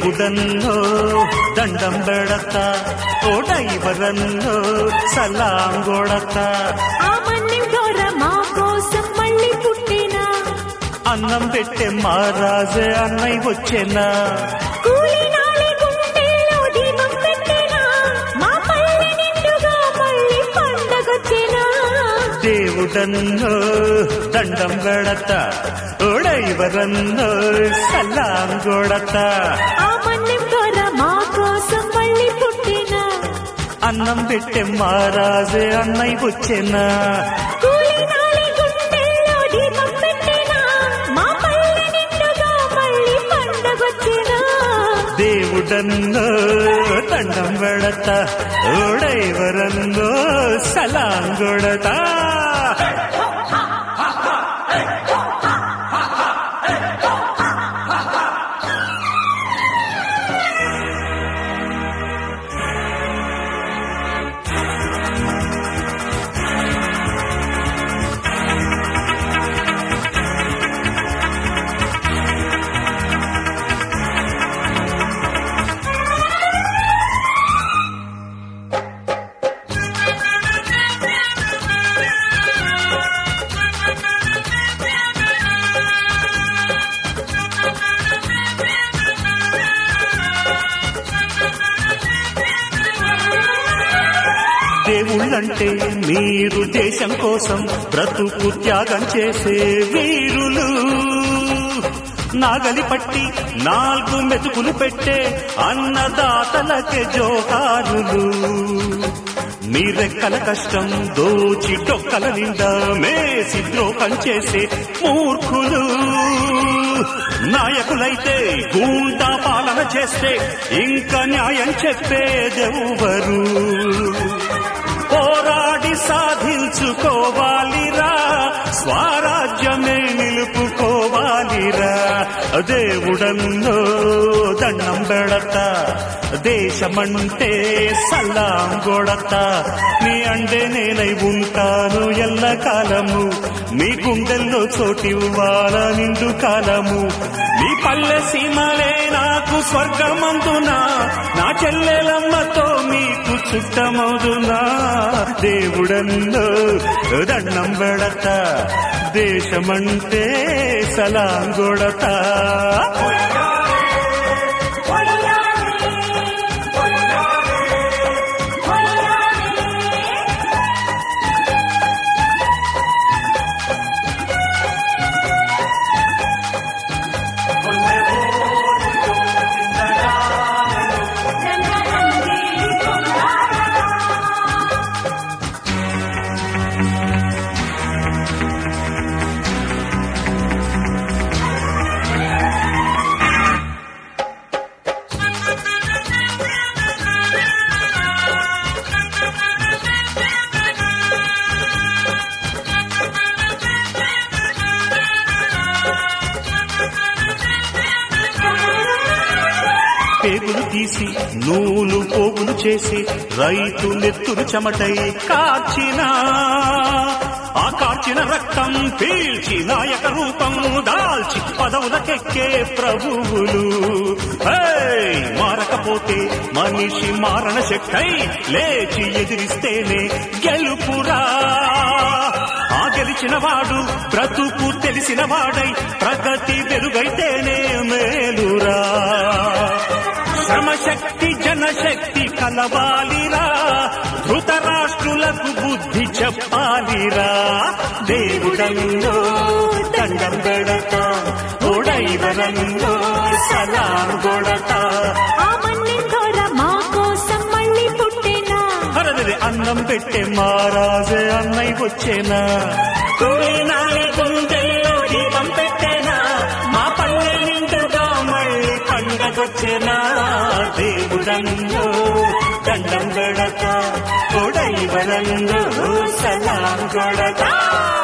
దేవుడన్నో దండం పెడత ఓ డైవరన్నో సలాం కొడత ఆ మన్యం దొర మా కోసం మళ్ళీ పుట్టినా అన్నం పెట్టే మహారాజే అన్నయ్య వచ్చేనా కూలి నాలి గుండెల్లో దీపం పెట్టినా మా పల్లె నిండుగా మళ్ళీ పండగొచ్చినా దేవుడన్నో దండం పెడత ఓ డైవరన్నో సలాం కొడత ఆ మన్యం దొర మా కోసం మళ్ళీ పుట్టినా అన్నం పెట్టే మహారాజే అన్నయ్య వచ్చేనా కూలి నాలి గుండెల్లో దీపం పెట్టినా మా పల్లె నిండుగా మళ్ళీ పండగొచ్చినా దేవుడన్నో దండం పెడత ఓడైవరన్నో సలాం కొడతా దేవుళ్ళంటే మీరు దేశం కోసం బ్రతుకు త్యాగం చేసే వీరులు నాగలి పట్టి నాలుగు మెతుకులు పెట్టే అన్నదాతలకే జోహారులు మీరెక్కల కష్టం దోచి డొక్కల నిండా మేసి ద్రోహం చేసే మూర్ఖులు నాయకులైతే గూండా పాలన చేస్తే ఇంకా న్యాయం చెప్పేదెవ్వరు పోరాడి సాధించుకోవాలిరా స్వరాజ్యమే నిలుపుకోవాలిరా దేవుడన్నో దండం పెడత దేశమంటే సల్లాం కొడత నీ అండే నేనై ఉంటాను ఎల్లకాలము మీ గుండెల్లో చోటివ్వాల నిండు కాలము మీ పల్లె సీమలే నాకు స్వర్గమందునా నా చెల్లెలమ్మతో మీకు చుట్టమవుదునా దేవుడన్నో దండం పెడత దేశమంటే సలాం కొడత పేగులు తీసి నూలు పోగులు చేసి రైతు నెత్తురు చెమటై కార్చిన ఆ కార్చిన రక్తం పీల్చి నాయక రూపం దాల్చి పదవులకెక్కే ప్రభువులు ఏయ్! మారకపోతే మనిషి మారణ శక్తై లేచి ఎదిరిస్తేనే గెలుపురా ఆ గెలిచిన వాడు బ్రతుకు తెలిసిన వాడై ప్రగతి వెలుగైతేనే మేలురా శ్రమశక్తి జనశక్తి కలవాలిరా ధృతరాష్ట్రులకు బుద్ధి చెప్పాలిరా దేవుడంలో దండం పెడత ఓడైవరంలో సలాం కొడత ఆ మన్యం దొర మా కోసం మళ్ళీ పుట్టినా హరదరి అన్నం పెట్టే మారాజే అన్నయ్య వచ్చేనా తొలినాలి గుండెల్లో దీపం పెట్టేనా మా పల్లె నిండుగా మళ్ళీ పండగొచ్చేనా దేవుడన్నో దండం పెడత కొడైవరంలో సలాం కొడతా